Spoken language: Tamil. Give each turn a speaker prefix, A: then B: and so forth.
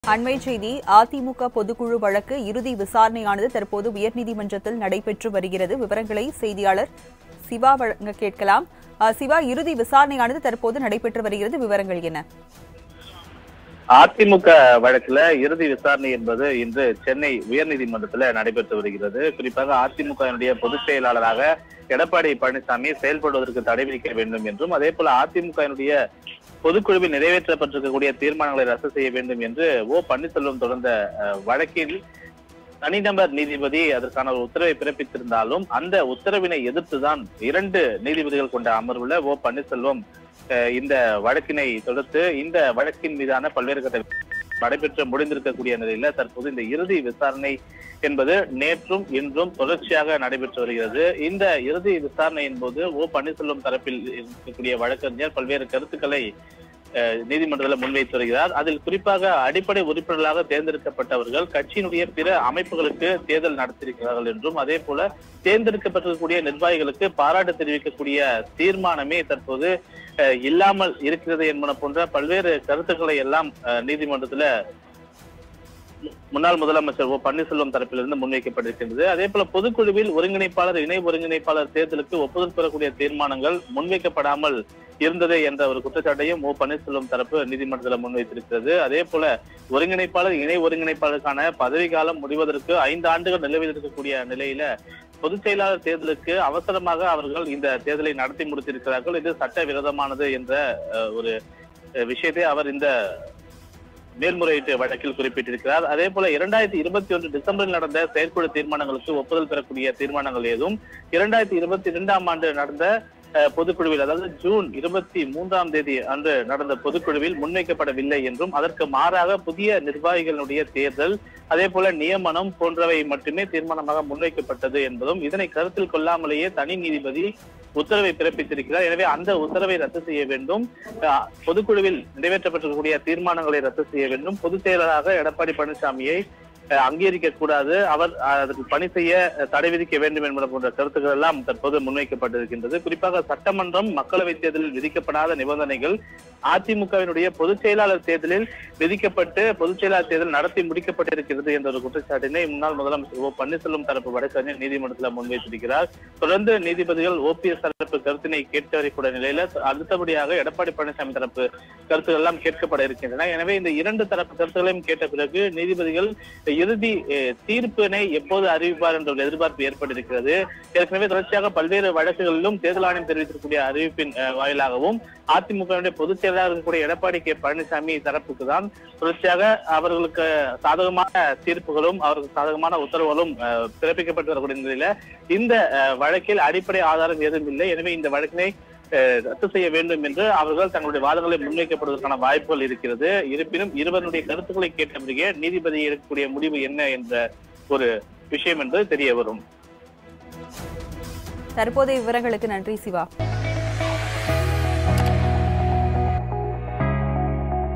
A: அண்மை செய்தி அதிமுக பொதுக்குழு வழக்கு இறுதி விசாரணையானது தற்போது உயர்நீதிமன்றத்தில் நடைபெற்று வருகிறது விவரங்களை செய்தியாளர் சிவா வழங்க கேட்கலாம் அஹ், சிவா இறுதி விசாரணையானது தற்போது நடைபெற்று வருகிறது விவரங்கள் என்ன
B: அதிமுக வழக்குல இறுதி விசாரணை என்பது இன்று சென்னை உயர்நீதிமன்றத்துல நடைபெற்று வருகிறது குறிப்பாக அதிமுகவினுடைய பொதுச் செயலாளராக எடப்பாடி பழனிசாமி செயல்படுவதற்கு தடை விதிக்க வேண்டும் என்றும் அதே போல அதிமுகவினுடைய பொதுக்குழுவில் நிறைவேற்றப்பட்டிருக்கக்கூடிய தீர்மானங்களை ரத்து செய்ய வேண்டும் என்று ஓ பன்னீர்செல்வம் தொடர்ந்த அஹ், வழக்கில் தனிநபர் நீதிபதி அதற்கான ஒரு உத்தரவை பிறப்பித்திருந்தாலும் அந்த உத்தரவினை எதிர்த்துதான் இரண்டு நீதிபதிகள் கொண்ட அமர்வுல ஓ பன்னீர்செல்வம் அஹ், இந்த வழக்கினை தொடுத்து இந்த வழக்கின் மீதான பல்வேறு கட்ட நடைபெற்று முடிந்திருக்கக்கூடிய நிலையில தற்போது இந்த இறுதி விசாரணை என்பது நேற்றும் இன்றும் தொடர்ச்சியாக நடைபெற்று வருகிறது இந்த இறுதி விசாரணையின் போது ஓ பன்னீர்செல்வம் தரப்பில் இருக்கக்கூடிய வழக்கறிஞர் பல்வேறு கருத்துக்களை அஹ், நீதிமன்றத்தில் முன்வைத்து வருகிறார் அதில் குறிப்பாக அடிப்படை உறுப்பினர்களாக தேர்ந்தெடுக்கப்பட்டவர்கள் கட்சியினுடைய பிற அமைப்புகளுக்கு தேர்தல் நடத்தியிருக்கிறார்கள் என்றும் அதே போல தேர்ந்தெடுக்கப்பட்டிருக்கக்கூடிய நிர்வாகிகளுக்கு பாராட்டு தெரிவிக்கக்கூடிய தீர்மானமே தற்போது அஹ், இல்லாமல் இருக்கிறது என்பன போன்ற பல்வேறு கருத்துக்களை எல்லாம் அஹ், நீதிமன்றத்துல முன்னாள் முதலமைச்சர் ஓ பன்னீர்செல்வம் தரப்பிலிருந்து முன்வைக்கப்பட்டிருக்கின்றது அதே போல பொதுக்குழுவில் ஒருங்கிணைப்பாளர் இணை ஒருங்கிணைப்பாளர் தேர்தலுக்கு ஒப்புதல் பெறக்கூடிய தீர்மானங்கள் முன்வைக்கப்படாமல் இருந்தது என்ற ஒரு குற்றச்சாட்டையும் ஓ பன்னீர்செல்வம் தரப்பு நீதிமன்றத்தில் முன்வைத்திருக்கிறது அதே போல ஒருங்கிணைப்பாளர் இணை ஒருங்கிணைப்பாளருக்கான பதவி காலம் முடிவதற்கு ஐந்து ஆண்டுகள் நிலவில் இருக்கக்கூடிய நிலையில பொதுச் செயலாளர் தேர்தலுக்கு அவசரமாக அவர்கள் இந்த தேர்தலை நடத்தி முடித்திருக்கிறார்கள் இது சட்டவிரோதமானது என்ற அஹ், ஒரு அஹ், விஷயத்தை அவர் இந்த மேல்முறையீட்டு வழக்கில் குறிப்பிட்டிருக்கிறார் அதே போல இரண்டாயிரத்தி இருபத்தி ஒன்று டிசம்பரில் நடந்த செயற்குழு தீர்மானங்களுக்கு ஒப்புதல் பெறக்கூடிய தீர்மானங்கள் ஏதும் இரண்டாயிரத்தி இருபத்தி இரண்டாம் ஆண்டு நடந்த அஹ், பொதுக்குழுவில் அதாவது ஜூன் இருபத்தி மூன்றாம் தேதி அன்று நடந்த பொதுக்குழுவில் முன்வைக்கப்படவில்லை என்றும் அதற்கு மாறாக புதிய நிர்வாகிகளுடைய தேர்தல் அதே போல நியமனம் போன்றவை மட்டுமே தீர்மானமாக முன்வைக்கப்பட்டது என்பதும் இதனை கருத்தில் கொள்ளாமலேயே தனி நீதிபதி உத்தரவை பிறப்பித்திருக்கிறார் எனவே அந்த உத்தரவை ரத்து செய்ய வேண்டும் அஹ், பொதுக்குழுவில் நிறைவேற்றப்பட்டிருக்கக்கூடிய தீர்மானங்களை ரத்து செய்ய வேண்டும் பொதுச் செயலராக எடப்பாடி பழனிசாமியை அஹ், அங்கீகரிக்க கூடாது அவர் அஹ், அதற்கு பணி செய்ய அஹ், தடை விதிக்க வேண்டும் என்பது போன்ற கருத்துக்கள் எல்லாம் தற்போது முன்வைக்கப்பட்டிருக்கின்றது குறிப்பாக சட்டமன்றம் மக்களவைத் தேர்தலில் விதிக்கப்படாத நிபந்தனைகள் அதிமுகவினுடைய பொதுச் செயலாளர் தேர்தலில் விதிக்கப்பட்டு பொதுச் செயலாளர் தேர்தல் நடத்தி முடிக்கப்பட்டிருக்கிறது என்ற ஒரு குற்றச்சாட்டினை முன்னாள் முதலமைச்சர் ஓ பன்னீர்செல்வம் தரப்பு வழக்கறிஞர் நீதிமன்றத்தில் முன்வைத்திருக்கிறார் தொடர்ந்து நீதிபதிகள் ஓபிஎஸ் தரப்பு கருத்தினை கேட்டு வரக்கூடிய நிலையில அடுத்தபடியாக எடப்பாடி பழனிசாமி தரப்பு கருத்துக்கள் எல்லாம் கேட்கப்பட இருக்கின்றன எனவே இந்த இரண்டு தரப்பு கருத்துக்களையும் கேட்ட பிறகு நீதிபதிகள் இறுதி அஹ், தீர்ப்பினை எப்போது அறிவிப்பார் என்ற ஒரு எதிர்பார்ப்பு ஏற்பட்டிருக்கிறது ஏற்கனவே தொடர்ச்சியாக பல்வேறு வழக்குகளிலும் தேர்தல் ஆணையம் தெரிவித்திருக்கக்கூடிய அறிவிப்பின் அஹ், வாயிலாகவும் அதிமுகவுடைய பொதுச் செயலாளர் இருக்கக்கூடிய எடப்பாடி கே பழனிசாமி தரப்புக்கு தான் தொடர்ச்சியாக அவர்களுக்கு சாதகமான தீர்ப்புகளும் அவருக்கு சாதகமான உத்தரவுகளும் அஹ், பிறப்பிக்கப்பட்டு வரக்கூடிய நிலையில இந்த அஹ், வழக்கில் அடிப்படை ஆதாரம் ஏதும் இல்லை எனவே இந்த வழக்கினை அஹ், ரத்து செய்ய வேண்டும் என்று அவர்கள் தங்களுடைய வாதங்களை முன்வைக்கப்படுவதற்கான வாய்ப்புகள் இருக்கிறது இருப்பினும் இருவருடைய கருத்துக்களை கேட்ட பிறகே நீதிபதி எடுக்கக்கூடிய முடிவு என்ன என்ற ஒரு விஷயம் என்பது தெரிய வரும்
A: தற்போதைய விவரங்களுக்கு நன்றி சிவா